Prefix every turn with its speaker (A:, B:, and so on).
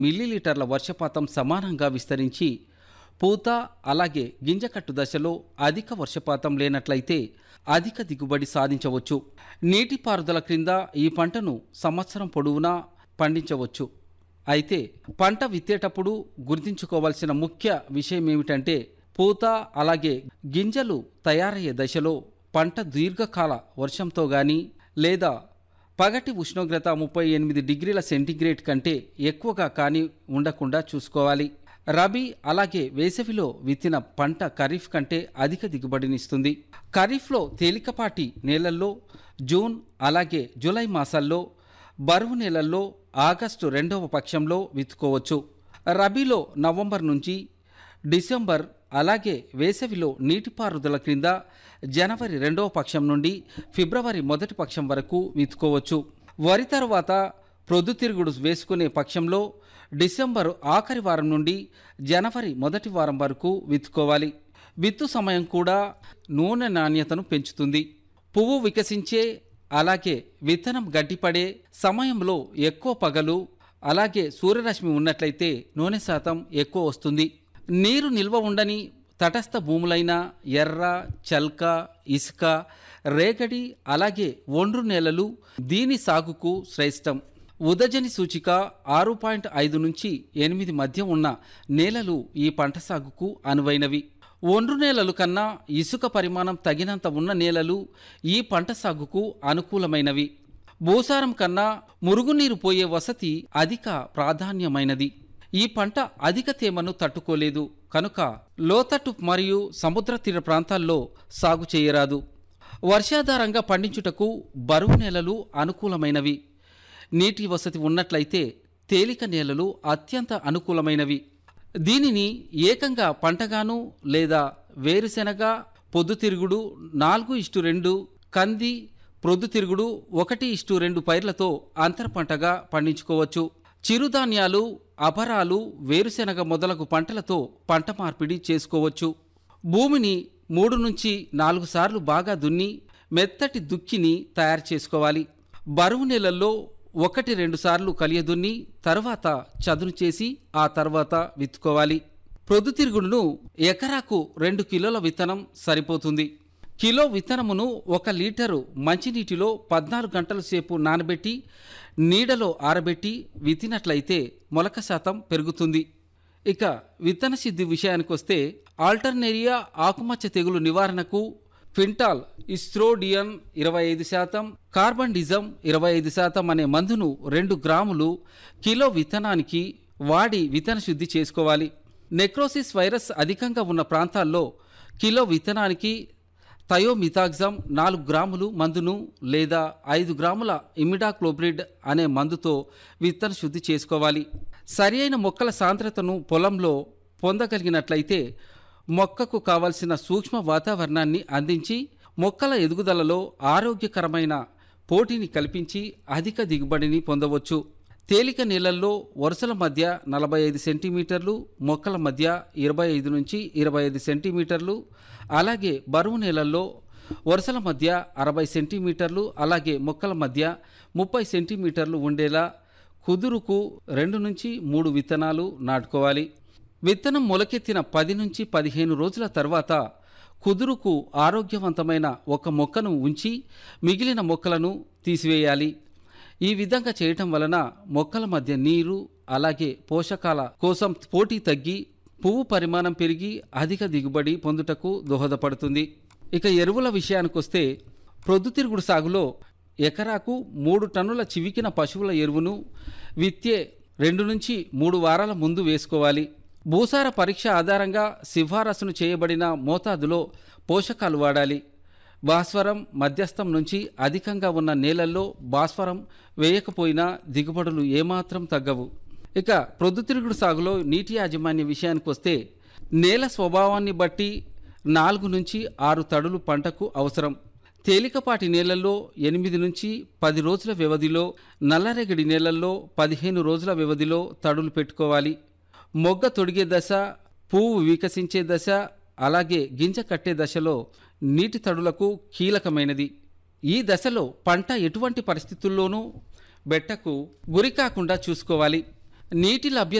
A: మిల్లీలీటర్ల వర్షపాతం సమానంగా విస్తరించి పూత అలాగే గింజకట్టు దశలో అధిక వర్షపాతం లేనట్లయితే అధిక దిగుబడి సాధించవచ్చు నీటిపారుదల క్రింద ఈ పంటను సంవత్సరం పొడవునా పండించవచ్చు అయితే పంట విత్తేటప్పుడు గుర్తుంచుకోవాల్సిన ముఖ్య విషయం ఏమిటంటే పూత అలాగే గింజలు తయారయ్యే దశలో పంట దీర్ఘకాల వర్షంతో గాని లేదా పగటి ఉష్ణోగ్రత ముప్పై ఎనిమిది డిగ్రీల సెంటీగ్రేడ్ కంటే ఎక్కువగా కానీ ఉండకుండా చూసుకోవాలి రబీ అలాగే వేసవిలో విత్తిన పంట ఖరీఫ్ కంటే అధిక దిగుబడినిస్తుంది ఖరీఫ్లో తేలికపాటి నేలల్లో జూన్ అలాగే జూలై మాసాల్లో బరువు నెలల్లో ఆగస్టు రెండవ పక్షంలో విత్తుకోవచ్చు రబీలో నవంబర్ నుంచి డిసెంబర్ అలాగే వేసవిలో నీటిపారుదల క్రింద జనవరి రెండవ పక్షం నుండి ఫిబ్రవరి మొదటి పక్షం వరకు విత్తుకోవచ్చు వరి తర్వాత ప్రొద్దుతిరుగుడు వేసుకునే పక్షంలో డిసెంబర్ ఆఖరి వారం నుండి జనవరి మొదటి వారం వరకు విత్తుకోవాలి విత్తు సమయం కూడా నూనె నాణ్యతను పెంచుతుంది పువ్వు వికసించే అలాగే విత్తనం గడ్డిపడే సమయంలో ఎక్కువ పగలు అలాగే సూర్యరశ్మి ఉన్నట్లయితే నూనె శాతం ఎక్కువ వస్తుంది నీరు నిల్వ ఉండని తటస్థ భూములైన ఎర్ర చల్క ఇసుక రేగడి అలాగే ఒండ్రు నేలలు దీని సాగుకు శ్రేష్టం ఉదజని సూచిక ఆరు పాయింట్ ఐదు నుంచి ఎనిమిది మధ్య ఉన్న నేలలు ఈ పంట సాగుకు అనువైనవి ఒండ్రు నేలలు కన్నా ఇసుక పరిమాణం తగినంత ఉన్న నేలలు ఈ పంట సాగుకు అనుకూలమైనవి భూసారం కన్నా మురుగునీరు పోయే వసతి అధిక ప్రాధాన్యమైనది ఈ పంట అధిక తేమను తట్టుకోలేదు కనుక లోతట్టు మరియు సముద్ర తీర ప్రాంతాల్లో సాగు చేయరాదు వర్షాధారంగా పండించుటకు బరువు నేలలు అనుకూలమైనవి నీటి వసతి ఉన్నట్లయితే తేలిక నేలలు అత్యంత అనుకూలమైనవి దీనిని ఏకంగా పంటగాను లేదా వేరుశెనగ పొద్దుతిరుగుడు నాలుగు ఇష్టు రెండు కంది ప్రొద్దుతిరుగుడు ఒకటి ఇష్టు రెండు పైర్లతో అంతర పంటగా పండించుకోవచ్చు చిరుధాన్యాలు అపరాలు వేరుశెనగ మొదలగు పంటలతో పంట మార్పిడి చేసుకోవచ్చు భూమిని మూడు నుంచి నాలుగు సార్లు బాగా దున్ని మెత్తటి దుక్కిని తయారు చేసుకోవాలి బరువు నెలల్లో ఒకటి రెండు సార్లు కలియదున్ని తర్వాత చదును చేసి ఆ తర్వాత విత్తుకోవాలి ప్రొద్దుతిరుగుడును ఎకరాకు రెండు కిలోల విత్తనం సరిపోతుంది కిలో విత్తనమును ఒక లీటరు మంచినీటిలో పద్నాలుగు గంటల సేపు నానబెట్టి నీడలో ఆరబెట్టి విత్తినట్లయితే మొలక శాతం పెరుగుతుంది ఇక విత్తన సిద్ధి విషయానికొస్తే ఆల్టర్నేరియా ఆకుమచ్చ తెగులు నివారణకు ఫింటాల్ ఇస్ట్రోడియన్ ఇరవై ఐదు శాతం కార్బండిజం ఇరవై ఐదు శాతం అనే మందును రెండు గ్రాములు కిలో విత్తనానికి వాడి విత్తన శుద్ధి చేసుకోవాలి నెక్రోసిస్ వైరస్ అధికంగా ఉన్న ప్రాంతాల్లో కిలో విత్తనానికి థయోమిథాగ్జమ్ నాలుగు గ్రాములు మందును లేదా ఐదు గ్రాముల ఇమిడాక్లోబ్రిడ్ అనే మందుతో విత్తన శుద్ధి చేసుకోవాలి సరి అయిన మొక్కల సాంద్రతను పొలంలో పొందగలిగినట్లయితే మొక్కకు కావలసిన సూక్ష్మ వాతావరణాన్ని అందించి మొక్కల ఎదుగుదలలో ఆరోగ్యకరమైన పోటీని కల్పించి అధిక దిగుబడిని పొందవచ్చు తేలిక నీళ్ళల్లో వరుసల మధ్య నలభై ఐదు సెంటీమీటర్లు మొక్కల మధ్య ఇరవై ఐదు నుంచి ఇరవై ఐదు సెంటీమీటర్లు అలాగే బరువు నేలల్లో వరుసల మధ్య అరవై సెంటీమీటర్లు అలాగే మొక్కల మధ్య ముప్పై సెంటీమీటర్లు ఉండేలా కుదురుకు రెండు నుంచి మూడు విత్తనాలు నాటుకోవాలి విత్తనం మొలకెత్తిన పది నుంచి పదిహేను రోజుల తర్వాత కుదురుకు ఆరోగ్యవంతమైన ఒక మొక్కను ఉంచి మిగిలిన మొక్కలను తీసివేయాలి ఈ విధంగా చేయటం వలన మొక్కల మధ్య నీరు అలాగే పోషకాల కోసం పోటీ తగ్గి పువ్వు పరిమాణం పెరిగి అధిక దిగుబడి పొందుటకు దోహదపడుతుంది ఇక ఎరువుల విషయానికొస్తే ప్రొద్దుతిరుగుడు సాగులో ఎకరాకు మూడు టన్నుల చివికిన పశువుల ఎరువును విత్తే రెండు నుంచి మూడు వారాల ముందు వేసుకోవాలి భూసార పరీక్ష ఆధారంగా సిఫారసును చేయబడిన మోతాదులో పోషకాలు వాడాలి భాస్వరం మధ్యస్థం నుంచి అధికంగా ఉన్న నేలల్లో భాస్వరం వేయకపోయినా దిగుబడులు ఏమాత్రం తగ్గవు ఇక ప్రొద్దుతిరుగుడు సాగులో నీటి యాజమాన్య విషయానికి వస్తే నేల స్వభావాన్ని బట్టి నాలుగు నుంచి ఆరు తడులు పంటకు అవసరం తేలికపాటి నేలల్లో ఎనిమిది నుంచి పది రోజుల వ్యవధిలో నల్లరేగడి నేలల్లో పదిహేను రోజుల వ్యవధిలో తడులు పెట్టుకోవాలి మొగ్గ తొడిగే దశ పువ్వు వికసించే దశ అలాగే గింజ కట్టే దశలో నీటి తడులకు కీలకమైనది ఈ దశలో పంట ఎటువంటి పరిస్థితుల్లోనూ బెట్టకు గురి కాకుండా చూసుకోవాలి నీటి లభ్యత